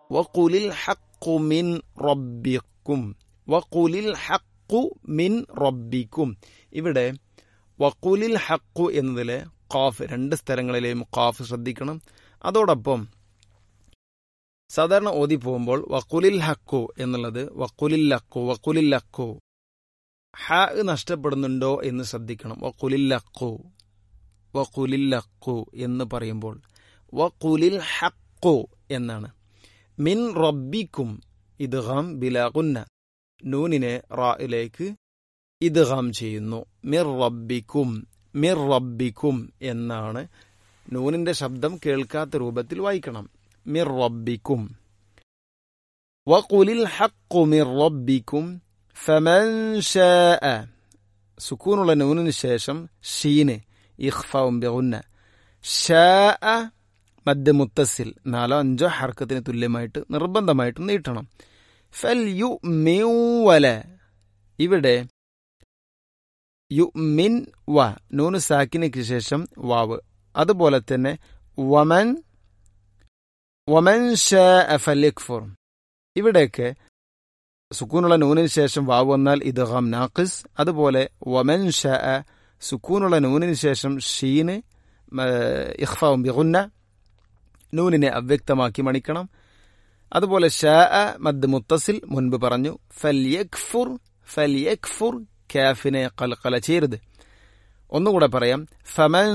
വഖുലിൽ ഹഖു മിൻ റബ്ബിക്കും വഖുലിൽ ഹഖു മിൻ റബ്ബിക്കും ഇവിടെ വഖുലിൽ ഹഖു എന്നതിലെ ഖാഫ് രണ്ട് സ്ഥലങ്ങളിലെയും ഖാഫ് ശ്രദ്ധിക്കണം അതോടൊപ്പം സാധാരണ ഓതി പോകുമ്പോൾ വക്കുലിൽ ഹക്കു എന്നുള്ളത് വക്കുലിൽ ലക്കു വക്കുലിൽ ലക്കു ഹ നഷ്ടപ്പെടുന്നുണ്ടോ എന്ന് ശ്രദ്ധിക്കണം വക്കുലിൽ ലക്കു വക്കുലിൽ ലക്കു എന്ന് പറയുമ്പോൾ വക്കുലിൽ ഹക്കു എന്നാണ് മിൻ റബ്ബിക്കും ഇദ്ഗാം ബിലാകുന്ന നൂനിനെ റായിലേക്ക് ഇദ്ഗാം ചെയ്യുന്നു മിർ റബ്ബിക്കും മിർ റബ്ബിക്കും എന്നാണ് നൂനിന്റെ ശബ്ദം കേൾക്കാത്ത രൂപത്തിൽ വായിക്കണം മിർ റബ്ബിക്കും വഖുലിൽ ഹഖു മിർ റബ്ബിക്കും ഫമൻ ഷാഅ സുക്കൂനുള്ള നൂനിന് ശേഷം ഷീന് ഇഖ്ഫാവും ബിഗുന്ന ഷാഅ മദ് മുത്തസിൽ നാലോ അഞ്ചോ ഹർക്കത്തിന് തുല്യമായിട്ട് നിർബന്ധമായിട്ട് നീട്ടണം ഫൽ യു വല ഇവിടെ യു മിൻ വ നൂന് സാക്കിനയ്ക്ക് ശേഷം വാവ് അതുപോലെ തന്നെ വമൻ വമൻ ഫലിക്ഫുർ ഇവിടെയൊക്കെ സുക്കൂനുള്ള നൂനിന് ശേഷം വാവ് വന്നാൽ ഇദ്ഗാം നാഖിസ് അതുപോലെ വമൻ ഷ സുക്കൂനുള്ള നൂനിന് ശേഷം ഷീന് ഇഖ്ഫാവും ബിഗുന്ന നൂനിനെ അവ്യക്തമാക്കി മണിക്കണം അതുപോലെ ഷ മദ് മുത്തസിൽ മുൻപ് പറഞ്ഞു ഫൽയക്ഫുർ ഫൽയക്ഫുർ കാഫിനെ കൽക്കല ചെയ്യരുത് ഒന്നുകൂടെ പറയാം ഫമൻ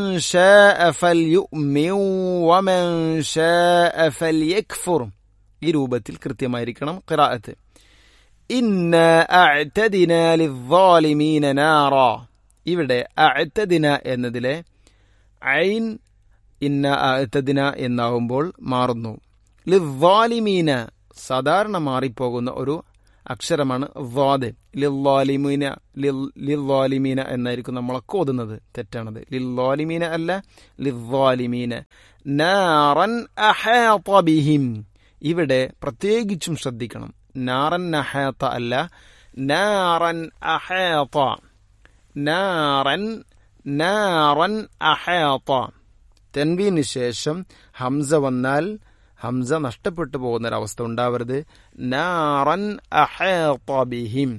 വമൻ ഫൽയക്ഫുർ ഈ രൂപത്തിൽ കൃത്യമായിരിക്കണം ഖിറാഅത്ത് ഇന്ന അഅ്തദിന ലിദ്ദാലിമീന നാറ ഇവിടെ അഅ്തദിന എന്നതിലെ ഐൻ ഇന്ന അഅ്തദിന എന്നാവുമ്പോൾ മാറുന്നു ലിദ്ദാലിമീന സാധാരണ മാറിപ്പോകുന്ന ഒരു അക്ഷരമാണ് വാദ് ലില്ലാലിമീന ലില്ലാലിമീന എന്നായിരിക്കും നമ്മളൊക്കെ ഓതുന്നത് തെറ്റാണത് ലില്ലാലിമീന അല്ല ലില്ലാലിമീന നാറൻ അഹാത ബിഹിം ഇവിടെ പ്രത്യേകിച്ചും ശ്രദ്ധിക്കണം നാറൻ അഹാത്ത അല്ല നാറൻ അഹാത്ത നാറൻ നാറൻ അഹാത്ത തെൻവീന് ശേഷം ഹംസ വന്നാൽ ഹംസ നഷ്ടപ്പെട്ടു പോകുന്ന ഒരവസ്ഥ ഉണ്ടാവരുത് നാറൻ അഹേബിഹിം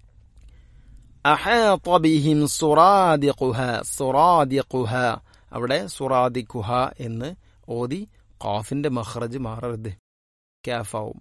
അഹേബിഹിം സുറാദിഖുഹ സുറാദിഖുഹ അവിടെ സുറാദിഖുഹ എന്ന് ഓതി ഖാഫിന്റെ മഖ്റജ് മാറരുത് കാഫാവും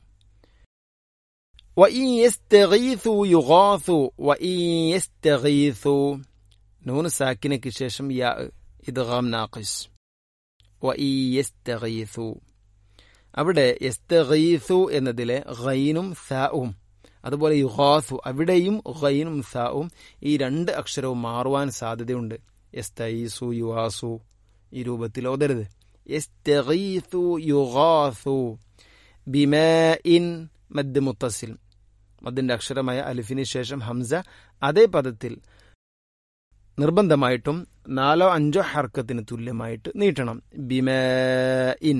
وإن يستغيثوا يغاثوا وإن يستغيثوا نون ساكنة كشاشم يا إدغام ناقص وإن يستغيثوا അവിടെ എസ്തഗീസു എന്നതിലെ ഗൈനും സാവും അതുപോലെ യുഗാസു അവിടെയും ഗൈനും സാവും ഈ രണ്ട് അക്ഷരവും മാറുവാൻ സാധ്യതയുണ്ട് എസ്തഈസു യുവാസു ഈ രൂപത്തിൽ ഓതരുത് എസ്തഗീസു യുഗാസു ബിമാ ഇൻ മദ് മുത്തസിൽ മദ്ദിന്റെ അക്ഷരമായ അലിഫിന് ശേഷം ഹംസ അതേ പദത്തിൽ നിർബന്ധമായിട്ടും നാലോ അഞ്ചോ ഹർക്കത്തിന് തുല്യമായിട്ട് നീട്ടണം ബിമാ ഇൻ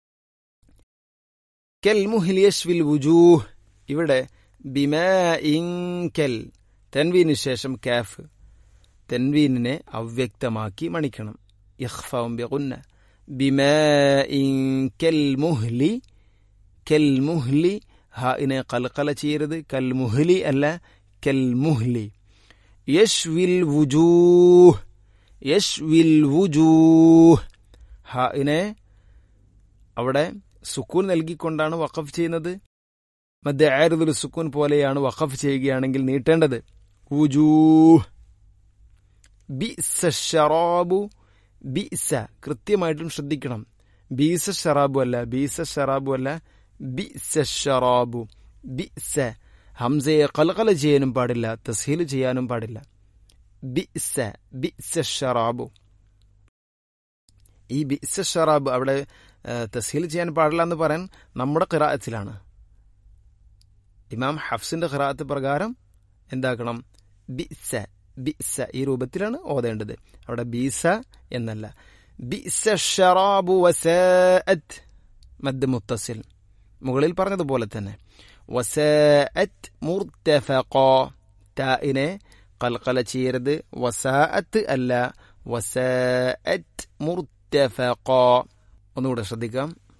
കെൽ മുഹ്ലിയഷ്വിൽ വുജൂഹ് ഇവിടെ ബിമ ഇങ്കൽ തെൻവീന് ശേഷം കാഫ് തെൻവീനിനെ അവ്യക്തമാക്കി മണിക്കണം ഇഖ്ഫാവും ബിഗുന്ന ബിമ ഇങ്കൽ മുഹ്ലി കെൽ മുഹ്ലി ഹാഇനെ കൽക്കല ചെയ്യരുത് കൽ മുഹ്ലി അല്ല കൽ മുഹ്ലി യഷ്വിൽ വുജൂഹ് യഷ്വിൽ വുജൂഹ് ഹാഇനെ അവിടെ സുക്കൂൻ നൽകിക്കൊണ്ടാണ് വഖഫ് ചെയ്യുന്നത് മധ്യ ആരുദുൽ സുക്കൂൻ പോലെയാണ് വഖഫ് ചെയ്യുകയാണെങ്കിൽ നീട്ടേണ്ടത് വുജൂഹ് ബിസ ഷറാബു ബിസ കൃത്യമായിട്ടും ശ്രദ്ധിക്കണം ബീസ ഷറാബു അല്ല ബീസ ഷറാബു അല്ല ബിസ ഷറാബു ബിസ ഹംസയെ കലകല ചെയ്യാനും പാടില്ല തസ്ഹീൽ ചെയ്യാനും പാടില്ല ബിസ ബിസ ഷറാബു ഈ ബിസ ഷറാബ് അവിടെ തസ്ഹീൽ ചെയ്യാൻ പാടില്ല എന്ന് പറയാൻ നമ്മുടെ ഖിറാഅത്തിലാണ് ഇമാം ഹഫ്സിന്റെ ഖിറാഅത്ത് പ്രകാരം എന്താക്കണം ബിസ ബിസ ഈ രൂപത്തിലാണ് ഓതേണ്ടത് അവിടെ ബീസ എന്നല്ല ബിസ ഷറാബു വസാഅത്ത് മദ് മുത്തസിൽ മുകളിൽ പറഞ്ഞതുപോലെ തന്നെ വസാഅത്ത് മുർത്തഫഖ താഇനെ കൽക്കല ചെയ്യരുത് വസാഅത്ത് അല്ല വസാഅത്ത് മുർത്തഫഖ ഒന്നുകൂടെ ശ്രദ്ധിക്കാം